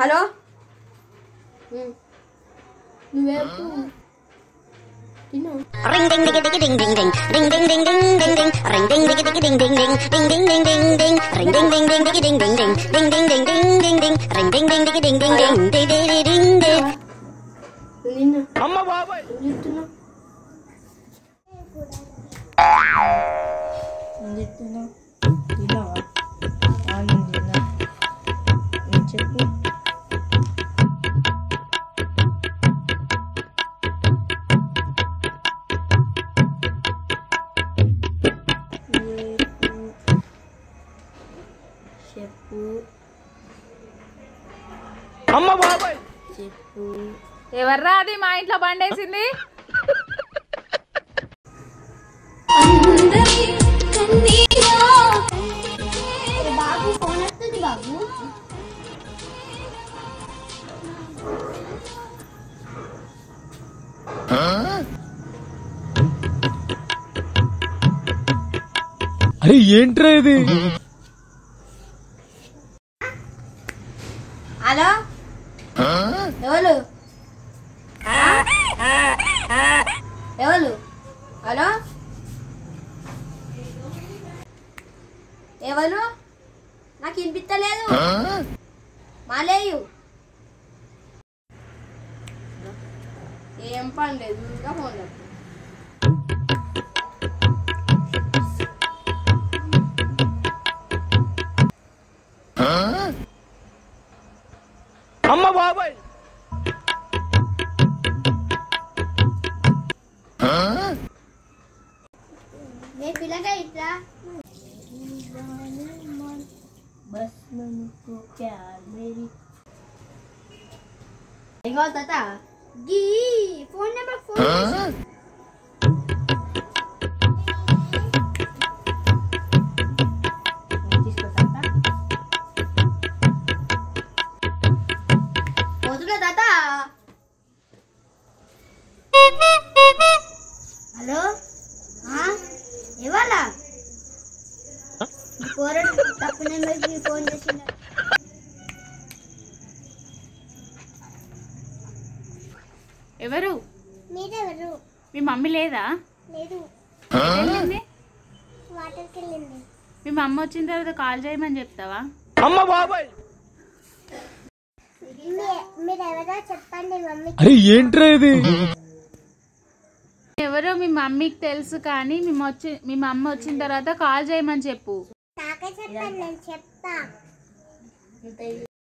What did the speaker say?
Hello నువ్వేపు తిను Ring ding ding ding ding ding ding ding ding ding ding ding ding ring ding ding ding ding ding ding ding ding ding ding ding ring ding ding ding ding ding ding ding ding ding ding ding ding ding ring ding ding ding ding ding ding ding ding ding ding నిన్న అమ్మ బాబాయ్ ఏం చెప్తున్నావు ఏం చెప్తున్నావు తిన్నావా ఆ, నేను తిన్నా ఏం చెప్పు చెప్పు. చెప్పు అమ్మ బాబాయ్ చెప్పు ఎవర్రా అది మా ఇంట్లో బండేసింది బాబు ఫోన్ వస్తుంది బాబు అరే ఏంట్రా ఇది హలో ఎవరు ఎవరు హలో ఎవరు నాకు వినిపించలేదు మాలేయు ఏం పని లేదు ఇంకా ఫోన్ చేస్తా. అమ్మ బాబాయ్ నే పిల్లగా ఇట్లా బస్ మనకు ప్యార్ మేరీ ఇంకో తాత గీ ఫోన్ నెంబర్ ఫోన్ చేసి తీసుకో తాత పోతున్నా తాత హలో ఆ? ఇవాళ కోరడు తప్పు నెంబర్కి ఫోన్ చేసిన ఎవరు మీరెవరు మీ మమ్మీ లేదా లేదు వెళ్ళింది వాటర్కి వెళ్ళింది మీ మమ్మీ వచ్చిన తర్వాత కాల్ చేయమని చెప్తావా అమ్మ బాబాయ్ మీ- మీరెవరో చెప్పండి మమ్మీ అరే ఏంట్రా ఇది ఎవరో మీ మమ్మీకి తెలుసు కానీ మీ వచ్చి మీ మమ్మీ వచ్చిన తర్వాత కాల్ చేయమని చెప్పు నాకే చెప్పండి నేను చెప్తా